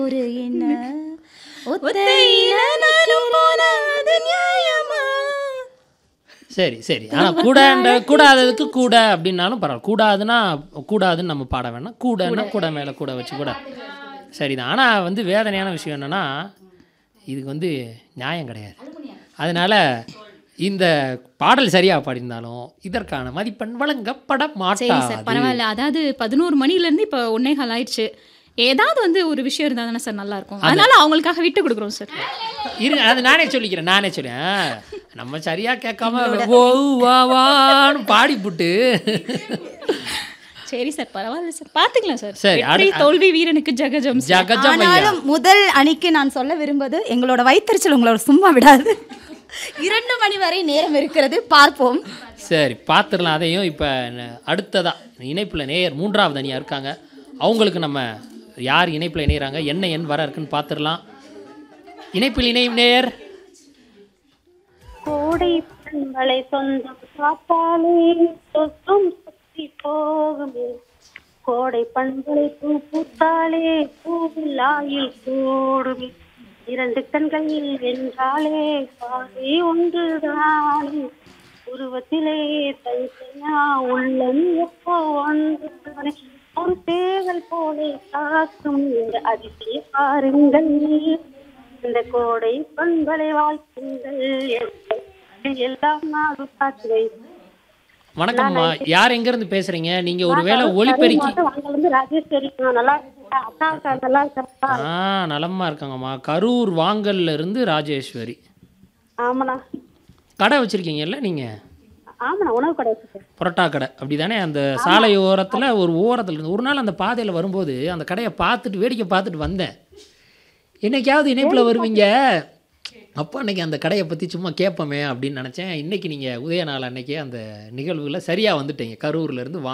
ஒரு என்ன ஒத்தையில நானும் போனா அது நியாயமா சரி சரி ஆனால் கூடன்ற கூடாததுக்கு கூட அப்படின்னாலும் பரவாயில்ல கூடாதுன்னா கூடாதுன்னு நம்ம பாட வேணாம் கூடன்னா கூட மேலே கூட வச்சு கூட சரிதான் ஆனால் வந்து வேதனையான விஷயம் என்னென்னா இதுக்கு வந்து நியாயம் கிடையாது அதனால் இந்த பாடல் சரியாக பாடியிருந்தாலும் இதற்கான மதிப்பெண் வழங்கப்பட சரி மாட்டாது சார் பரவாயில்ல அதாவது பதினோரு மணிலேருந்து இப்போ ஒன்னே கால் ஆயிடுச்சு ஏதாவது வந்து ஒரு விஷயம் இருந்தால் தானே சார் நல்லா இருக்கும் அதனால அவங்களுக்காக விட்டு கொடுக்குறோம் சார் இருங்க அது நானே சொல்லிக்கிறேன் நானே சொல்லேன் நம்ம சரியா கேட்காம ஓ வா வான்னு பாடிப்புட்டு சரி சார் பரவாயில்ல சார் பார்த்துக்கலாம் சார் சரி, வெற்றி அடு- தோல்வி வீரனுக்கு ஜகஜம் சார். ஜகஜம் ஐயா ஆனாலும் முதல் அணிக்கு நான் சொல்ல விரும்புவது எங்களோட வைத்தறிச்சல் உங்களோட சும்மா விடாது இரண்டு மணி வரை நேரம் இருக்கிறது பார்ப்போம் சரி பார்த்துடலாம் அதையும் இப்போ அடுத்ததா இணைப்பில் நேயர் மூன்றாவது அணியாக இருக்காங்க அவங்களுக்கு நம்ம யார் இணைப்பில் இணைகிறாங்க என்ன எண் வர இருக்குன்னு பார்த்துடலாம் இணைப்பில் இணையும் நேயர் கோடை பண்பலை சொந்தம் காத்தாலே சொத்தும் சுத்தி போகுமே கோடை பண்பலை பூ பூத்தாலே பூவில் ஆயில் கூடுமே இரண்டு கண்களில் வென்றாலே பாதை ஒன்றுதானே உருவத்திலே தனித்தனியா உள்ளம் எப்போ ஒன்றுதானே ஒரு சேவல் போலே காக்கும் இந்த அதிசய பாருங்கள் இந்த கோடை பண்பலை வாழ்த்துங்கள் எல்லாம் நாடு காற்றை வணக்கம்மா யார் எங்கேருந்து பேசுகிறீங்க நீங்கள் ஒரு வேளை ஒளிப்பெருக்கி அங்க வந்து ராஜேஸ்வரி ஆ, நல்லா இருக்கா அக்கா அக்கா நல்லா இருக்கா ஆ நலமா இருக்காங்கம்மா கரூர் வாங்கல்ல இருந்து ராஜேஸ்வரி ஆமாண்ணா கடை வச்சுருக்கீங்கல்ல நீங்கள் ஆமாண்ணா உணவு கடை வச்சிருக்கேன் புரோட்டா கடை அப்படி தானே அந்த சாலை ஓரத்தில் ஒரு ஓரத்தில் இருந்து ஒரு நாள் அந்த பாதையில் வரும்போது அந்த கடையை பார்த்துட்டு வேடிக்கை பார்த்துட்டு வந்தேன் என்னைக்காவது இணைப்பில் வருவீங்க அப்போ அன்னைக்கு அந்த கடையை பற்றி சும்மா கேட்போமே அப்படின்னு நினச்சேன் இன்னைக்கு நீங்கள் உதய நாள் அன்னைக்கே அந்த நிகழ்வுல சரியாக வந்துட்டீங்க கரூர்லேருந்து